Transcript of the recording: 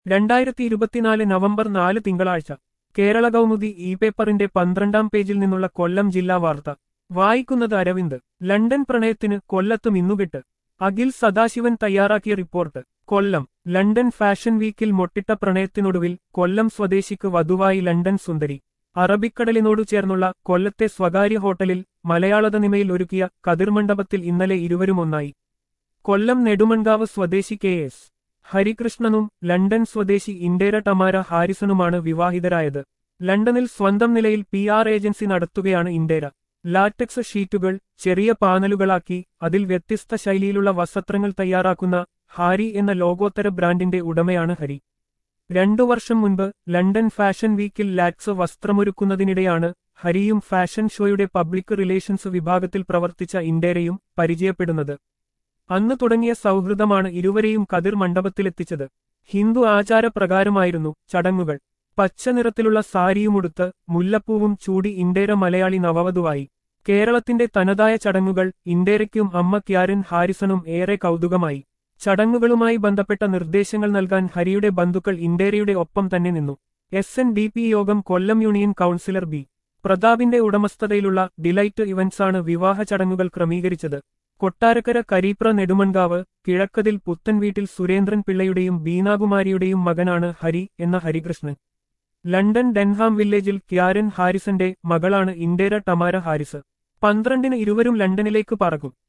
രണ്ടായിരത്തി ഇരുപത്തിനാല് നവംബർ നാല് തിങ്കളാഴ്ച കേരള കൗമുദി ഇ പേപ്പറിന്റെ പന്ത്രണ്ടാം പേജിൽ നിന്നുള്ള കൊല്ലം ജില്ലാ വാർത്ത വായിക്കുന്നത് അരവിന്ദ് ലണ്ടൻ പ്രണയത്തിന് കൊല്ലത്ത് മിന്നുകെട്ട് അഖിൽ സദാശിവൻ തയ്യാറാക്കിയ റിപ്പോർട്ട് കൊല്ലം ലണ്ടൻ ഫാഷൻ വീക്കിൽ മൊട്ടിട്ട പ്രണയത്തിനൊടുവിൽ കൊല്ലം സ്വദേശിക്ക് വധുവായി ലണ്ടൻ സുന്ദരി അറബിക്കടലിനോടു ചേർന്നുള്ള കൊല്ലത്തെ സ്വകാര്യ ഹോട്ടലിൽ മലയാളതനിമയിൽ ഒരുക്കിയ കതിർമണ്ഡപത്തിൽ ഇന്നലെ ഇരുവരും ഒന്നായി കൊല്ലം നെടുമൺകാവ് സ്വദേശി കെ എസ് ഹരികൃഷ്ണനും ലണ്ടൻ സ്വദേശി ഇന്റേര ടമാര ഹാരിസണുമാണ് വിവാഹിതരായത് ലണ്ടനിൽ സ്വന്തം നിലയിൽ പി ആർ ഏജൻസി നടത്തുകയാണ് ഇന്റേര ലാറ്റക്സ് ഷീറ്റുകൾ ചെറിയ പാനലുകളാക്കി അതിൽ വ്യത്യസ്ത ശൈലിയിലുള്ള വസ്ത്രങ്ങൾ തയ്യാറാക്കുന്ന ഹാരി എന്ന ലോകോത്തര ബ്രാൻഡിന്റെ ഉടമയാണ് ഹരി രണ്ടു വർഷം മുൻപ് ലണ്ടൻ ഫാഷൻ വീക്കിൽ ലാക്സ് വസ്ത്രമൊരുക്കുന്നതിനിടെയാണ് ഹരിയും ഫാഷൻ ഷോയുടെ പബ്ലിക് റിലേഷൻസ് വിഭാഗത്തിൽ പ്രവർത്തിച്ച ഇന്റേരയും പരിചയപ്പെടുന്നത് അന്ന് തുടങ്ങിയ സൗഹൃദമാണ് ഇരുവരെയും കതിർ മണ്ഡപത്തിലെത്തിച്ചത് ഹിന്ദു ആചാരപ്രകാരമായിരുന്നു ചടങ്ങുകൾ പച്ച നിറത്തിലുള്ള സാരിയുമുടുത്ത് മുല്ലപ്പൂവും ചൂടി ഇന്റേര മലയാളി നവവധുവായി കേരളത്തിന്റെ തനതായ ചടങ്ങുകൾ ഇന്റേരയ്ക്കും അമ്മ ക്യാരൻ ഹാരിസണും ഏറെ കൗതുകമായി ചടങ്ങുകളുമായി ബന്ധപ്പെട്ട നിർദ്ദേശങ്ങൾ നൽകാൻ ഹരിയുടെ ബന്ധുക്കൾ ഇന്റേരയുടെ ഒപ്പം തന്നെ നിന്നു എസ് എൻ ഡി പി യോഗം കൊല്ലം യൂണിയൻ കൗൺസിലർ ബി പ്രതാപിന്റെ ഉടമസ്ഥതയിലുള്ള ഡിലൈറ്റ് ഇവന്റ്സാണ് വിവാഹ ചടങ്ങുകൾ ക്രമീകരിച്ചത് കൊട്ടാരക്കര കരീപ്ര നെടുമൺകാവ് കിഴക്കതിൽ പുത്തൻ വീട്ടിൽ സുരേന്ദ്രൻ പിള്ളയുടെയും ബീനാകുമാരിയുടെയും മകനാണ് ഹരി എന്ന ഹരികൃഷ്ണൻ ലണ്ടൻ ഡെൻഹാം വില്ലേജിൽ ക്യാരൻ ഹാരിസന്റെ മകളാണ് ഇന്റേര ടമാര ഹാരിസ് പന്ത്രണ്ടിന് ഇരുവരും ലണ്ടനിലേക്ക് പറക്കും